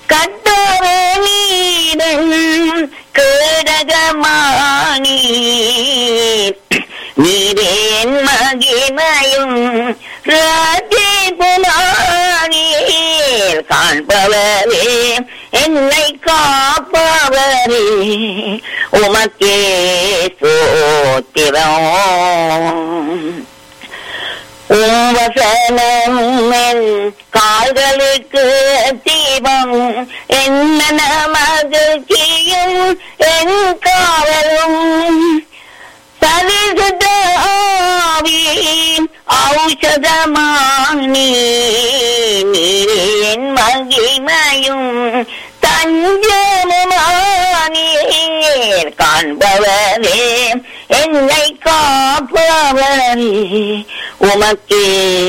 கட்டோர நீரும் கேடகமானி நீரேன் மகிமையும் ராஜே புலானீர் காண்பவரே என்னை காப்பவரே உமக்கே சோத்திரம் உவசனம் என் கால்களுக்கு தீபம் என்ன மகிழ்ச்சியும் என் காவலும் சலிசுதாவி ஔஷதமானி நீரின் மகிமையும் தஞ்சமுமானீர் காண்பவரே என்னை காப்பவரே உமக்கே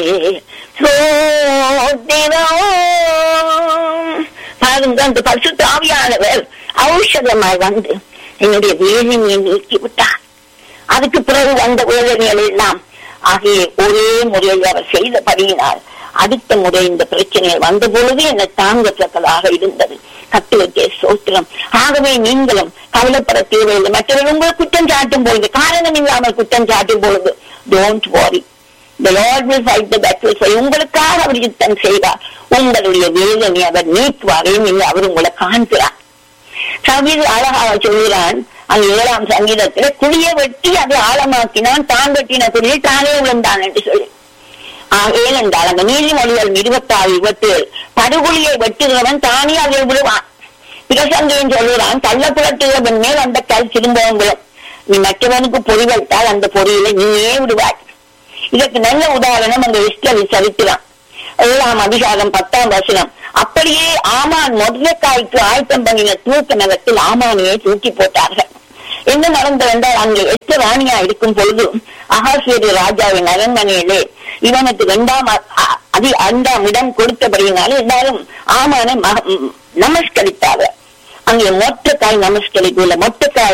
சோத்திரம் பாருங்க அந்த பரிசுத்த ஆவியானவர் ஔஷதமாய் வந்து என்னுடைய வேதனையை நீக்கி விட்டார் அதுக்கு பிறகு வந்த வேதனைகள் எல்லாம் ஆகிய ஒரே முறையில் அவர் செய்தபடியினால் அடுத்த முறை இந்த பிரச்சனைகள் வந்த பொழுது என்னை தாங்கத்தக்கதாக இருந்தது கட்டுவதே சோத்திரம் ஆகவே நீங்களும் கவலைப்பட தேவையில்லை மற்றவர்கள் உங்களை குற்றம் சாட்டும் பொழுது காரணம் இல்லாமல் குற்றம் சாட்டும் பொழுது don't worry The Lord will fight the battle for you. உங்களுக்காக அவர் யுத்தம் செய்வார் உங்களுடைய வேதனை அவர் நீக்குவார் நீங்க அவர் உங்களை காண்கிறார் கவிதை அழகாக சொல்கிறான் அங்க ஏழாம் சங்கீதத்துல குழியை வெட்டி அதை ஆழமாக்கினான் தான் வெட்டின குழியை தானே விழுந்தான் என்று சொல்லி ஆஹ் ஏனென்றால் அந்த நீதிமொழிகள் இருபத்தி ஆறு இருபத்தி ஏழு படுகொலியை வெட்டுகிறவன் தானே அதை விடுவான் பிரசங்கையும் சொல்லுகிறான் கள்ளப்புலட்டுகிறவன் மேல் அந்த கல் திரும்பவும் விழும் நீ மற்றவனுக்கு பொறி வைத்தால் அந்த பொறியில நீயே விடுவாய் இதற்கு நல்ல உதாரணம் அந்த இஸ்டர் சரித்திரம் ஏழாம் அதிகாரம் பத்தாம் வசனம் அப்படியே ஆமான் மொதக்காய்க்கு ஆயத்தம் பண்ணின தூக்க நகத்தில் ஆமானியை தூக்கி போட்டார்கள் என்ன நடந்தது என்றால் அங்கே எட்டு ராணியா இருக்கும் பொழுது அகாசியரி ராஜாவின் அரண்மனையிலே இவனுக்கு இரண்டாம் அ- அ- அதி ஐந்தாம் இடம் கொடுத்தபடியினால எல்லாரும் ஆமானை மக- ம், நமஸ்கரித்தார்கள் அங்கே மொட்டக்காய் நமஸ்கரிக்கவில்லை மொட்டக்காய்